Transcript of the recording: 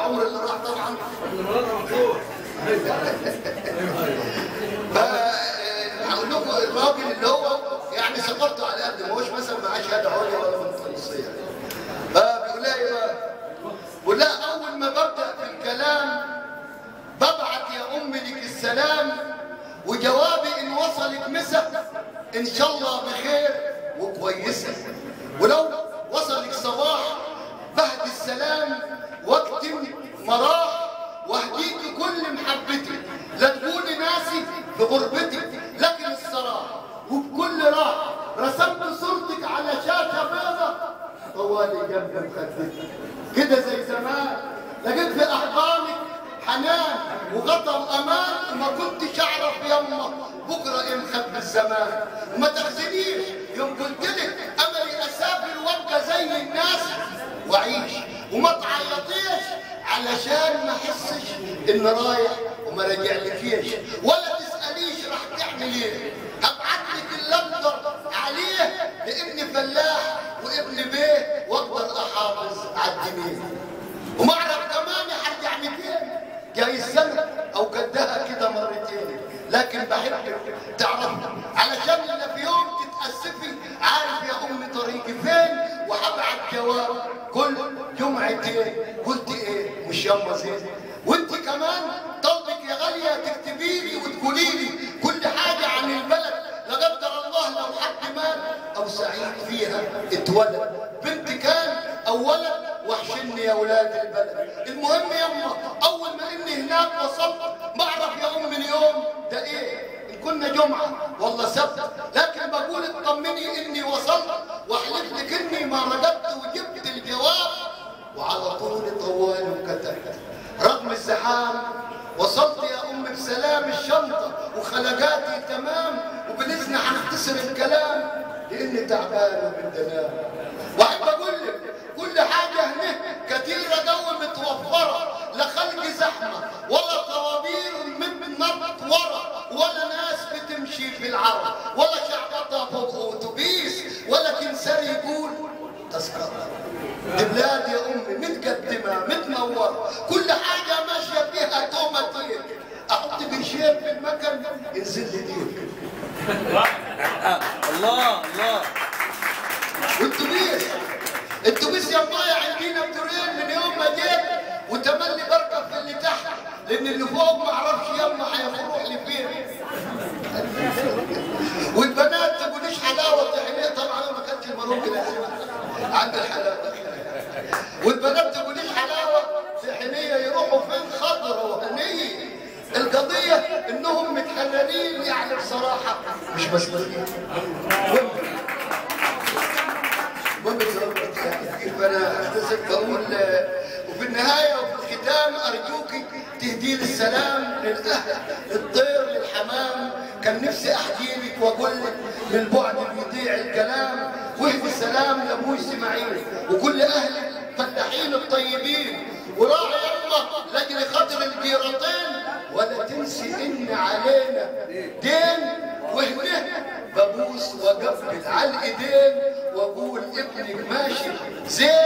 العمر اللي راح طبعا فهقول لكم الراجل اللي هو يعني ثقافته على قد ما هوش مثلا معاه شهاده عليا ولا منطقيه فبيقول لها ايه بقى؟ بيقول لها اول ما ببدا في الكلام ببعت يا امي لك السلام وجوابي ان وصلك مسا ان شاء الله بخير وكويسه ولو وصلك صباح بهدي السلام واكتم مراح واهديك كل محبتي لا تقولي ناسي في غربتي لكن الصراحه وبكل راحه رسمت صورتك على شاشه بيضة طوالي جنب مخدتي كده زي زمان لقيت في احضانك حنان وغطى وامان وما كنتش اعرف يما بكره ايه مخبي الزمان وما تخزنيش يوم قلت لك املي اسافر وابقى زي الناس واعيش وما تعيطيش علشان ما احسش ان رايح وما رجعلكيش ولا تساليش راح تعمل ايه هبعت لك اللي اقدر عليه لابن فلاح وابن بيه واقدر احافظ على الدنيا وما اعرف كمان هرجع لفين جاي السنه او قدها كده مرتين لكن بحبك تعرف علشان لما في يوم تتاسفي عارف يا امي طريقي فين وهبعت جواب كل جمعتين قلت ايه مش يما زين وانت كمان طلبك يا غاليه تكتبي لي وتقولي لي كل حاجه عن البلد لا قدر الله لو حد مات او سعيد فيها اتولد بنت كان او ولد وحشني يا اولاد البلد المهم يما اول ما اني هناك وصلت ما اعرف يا ام اليوم ده ايه ان كنا جمعه والله سبت لكن بقول اطمني اني وصلت واحلف لك اني ما رجبت وجبت الجواب وعلى طول طوالي وكتبت رغم الزحام وصلت يا ام بسلام الشنطه وخلقاتي تمام وبالاذن هنختصر الكلام لاني تعبان وبدي انام واحب اقول لك كل حاجه هنا كثيره قوي متوفره لا خلق زحمه ولا طوابير متنط ورا ولا ناس بتمشي في العرب ولا شعبطه فوق اتوبيس ولا كنسر يقول تذكره دي بلاد يا امي متقدمه متنوره كل حاجه ماشيه فيها توماتيك احط قرشين في المكن ينزل لي ديك الله الله والتوبيس التوبيس يا مايا عندنا بدورين من يوم ما جيت وتملي بركب في اللي تحت لان اللي فوق ما اعرفش يما هيروح لفين والبنات تقوليش حلاوه طحينيه طبعا انا ما كانش المروج عند الحلاوه والبنات تقوليش حلاوه طحينيه يروحوا فين خضره وهنيه القضيه انهم متحننين يعني بصراحه مش مسؤولين فانا اختصر بقول وفي النهايه وفي الختام ارجوك تهدي لي السلام للاهل للطير للحمام كان نفسي احكي لك واقول لك من بعد بيضيع الكلام واهدي السلام لابوي اسماعيل وكل اهلك فلاحين الطيبين وراعي الله لاجل خاطر الجيرتين ولا تنسي ان علينا دين وهنا ببوس واقبل على الايدين واقول ابنك ماشي زين